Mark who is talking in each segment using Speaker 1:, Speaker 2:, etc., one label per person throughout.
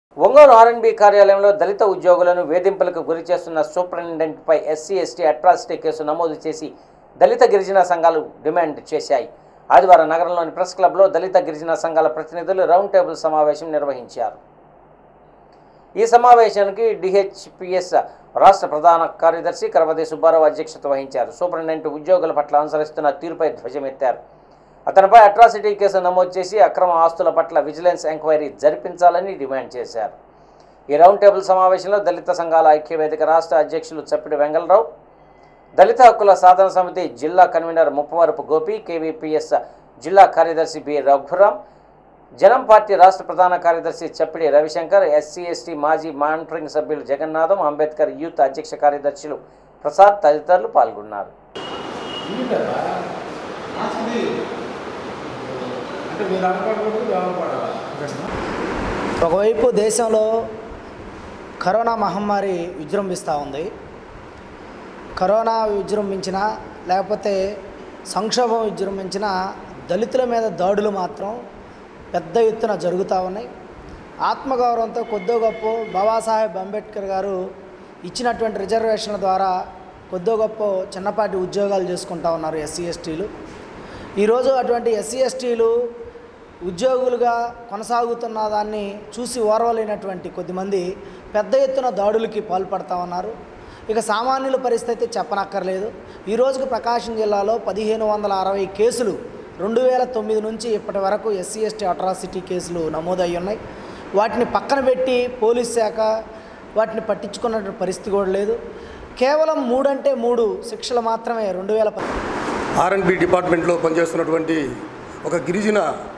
Speaker 1: Ongole R&B కార్యాలయంలో దళిత ఉద్యోగులను వేధింపులకు గురి చేస్తున్న సూపరింటెండెంట్పై ఎస్సీ ఎస్టీ అట్రాసిటీ కేసు నమోదు చేసి దళిత గిరిజన సంఘాలు డిమాండ్ చేశాయి ఆదివారం నగరంలోని ప్రెస్ క్లబ్లో దళిత గిరిజన సంఘాల ప్రతినిధులు రౌండ్ టేబుల్ సమావేశం నిర్వహించారు ఈ సమావేశానికి డిహెచ్పిఎస్ రాష్ట్ర ప్రధాన కార్యదర్శి కరవతి సుబ్బారావు అధ్యక్షత వహించారు సూపరింటెండెంట్ ఉద్యోగుల పట్ల అనుసరిస్తున్న తీరుపై ధ్వజమెత్తారు అతనిపై అట్రాసిటీ కేసు నమోదు చేసి అక్రమ ఆస్తుల పట్ల విజిలెన్స్ ఎంక్వైరీ జరిపించాలని డిమాండ్ చేశారు ఈ రౌండ్ టేబుల్ సమావేశంలో దళిత సంఘాల ఐక్యవేదిక రాష్ట్ర అధ్యక్షులు చప్పిడి వెంగళరావు దళిత హక్కుల సాధన సమితి జిల్లా కన్వీనర్ ముప్పవరపు గోపి కేవీపీఎస్ జిల్లా కార్యదర్శి బి రఘురాం జనం పార్టీ రాష్ట్ర ప్రధాన కార్యదర్శి చప్పిడి రవిశంకర్ ఎస్సీ ఎస్టీ మాజీ మానిటరింగ్ సభ్యులు జగన్నాథం అంబేద్కర్ యూత్ అధ్యక్ష కార్యదర్శులు ప్రసాద్ తదితరులు పాల్గొన్నారు
Speaker 2: అంటే మీరు అనపడకూడదు వ్యవపడాలి
Speaker 3: ఒకవైపు దేశంలో కరోనా మహమ్మారి విజృంభిస్తూ ఉంది కరోనా విజృంభించిన లేకపోతే సంక్షోభం విజృంభించిన దళితుల మీద దాడులు మాత్రం పెద్ద ఎత్తున జరుగుతూ ఉన్నాయి ఆత్మగౌరవంతో కొద్దో గొప్ప బాబాసాహెబ్ అంబేద్కర్ గారు ఇచ్చినటువంటి రిజర్వేషన్ల ద్వారా కొద్దో గొప్ప చిన్నపాటి ఉద్యోగాలు చేసుకుంటా ఉన్నారు ఎస్సీ ఎస్టీలు ఈరోజు అటువంటి ఎస్సీ ఎస్టీలు ఉద్యోగులుగా కొనసాగుతున్న దాన్ని చూసి ఓర్వలేనటువంటి కొద్దిమంది పెద్ద ఎత్తున దాడులకి పాల్పడతా ఉన్నారు ఇక సామాన్యుల పరిస్థితి చెప్పనక్కర్లేదు ఈ రోజుకి ప్రకాశం జిల్లాలో పదిహేను వందల అరవై కేసులు రెండు వేల తొమ్మిది నుంచి ఇప్పటి వరకు ఎస్సీ ఎస్టీ అట్రాసిటీ కేసులు నమోదయ్యి ఉన్నాయి వాటిని పక్కన పెట్టి పోలీస్ శాఖ వాటిని పట్టించుకున్న పరిస్థితి కూడా లేదు కేవలం మూడంటే మూడు శిక్షలు మాత్రమే రెండు వేల పది
Speaker 4: ఆర్ఎండ్బి డిపార్ట్మెంట్లో పనిచేస్తున్నటువంటి ఒక గిరిజన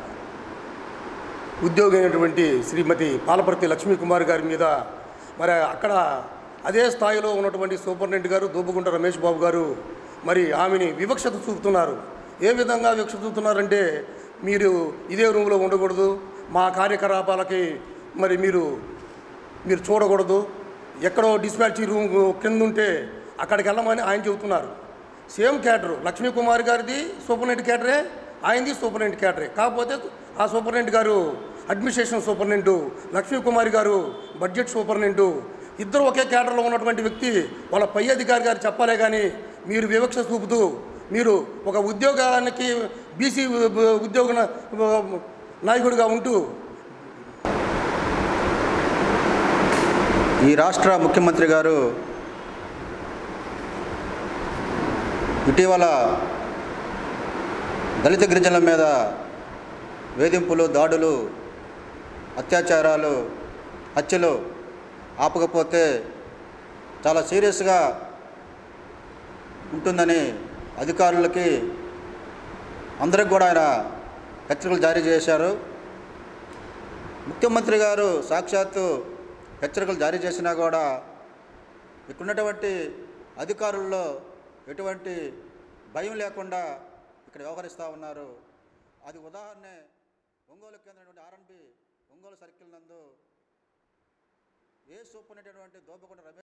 Speaker 4: ఉద్యోగి అయినటువంటి శ్రీమతి పాలపర్తి లక్ష్మీ కుమార్ గారి మీద మరి అక్కడ అదే స్థాయిలో ఉన్నటువంటి సూపరింటెండెంట్ గారు దూపుగుంట రమేష్ బాబు గారు మరి ఆమెని వివక్షత చూపుతున్నారు ఏ విధంగా వివక్ష చూపుతున్నారంటే మీరు ఇదే రూమ్లో ఉండకూడదు మా కార్యకలాపాలకి మరి మీరు మీరు చూడకూడదు ఎక్కడో డిస్పాచ్ రూమ్ కింద ఉంటే అక్కడికి వెళ్ళమని ఆయన చెబుతున్నారు సేమ్ క్యాటరు లక్ష్మీ కుమార్ గారిది సూపరింటెండెంట్ క్యాటరే ఆయనది సూపరింటెండెంట్ క్యాటరే కాకపోతే ఆ సూపరింటెండెంట్ గారు అడ్మినిస్ట్రేషన్ సూపరింటెండెంట్ లక్ష్మీ కుమార్ గారు బడ్జెట్ సూపరింటెండెంట్ ఇద్దరు ఒకే క్యాటర్లో ఉన్నటువంటి వ్యక్తి వాళ్ళ పై అధికారి గారు చెప్పాలే కానీ మీరు వివక్ష చూపుతూ మీరు ఒక ఉద్యోగానికి బీసీ ఉద్యోగ నాయకుడిగా ఉంటూ
Speaker 5: ఈ రాష్ట్ర ముఖ్యమంత్రి గారు ఇటీవల దళిత గిరిజనుల మీద వేధింపులు దాడులు అత్యాచారాలు హత్యలు ఆపకపోతే చాలా సీరియస్గా ఉంటుందని అధికారులకి అందరికి కూడా ఆయన హెచ్చరికలు జారీ చేశారు ముఖ్యమంత్రి గారు సాక్షాత్తు హెచ్చరికలు జారీ చేసినా కూడా ఇక్కడున్నటువంటి అధికారుల్లో ఎటువంటి భయం లేకుండా ఇక్కడ వ్యవహరిస్తూ ఉన్నారు అది ఉదాహరణే ఒంగోలు కేంద్రం ఆర్ఎన్బి ఒంగోలు సర్కిల్ నందు ఏ సూపర్ దోపకొండ రమేష్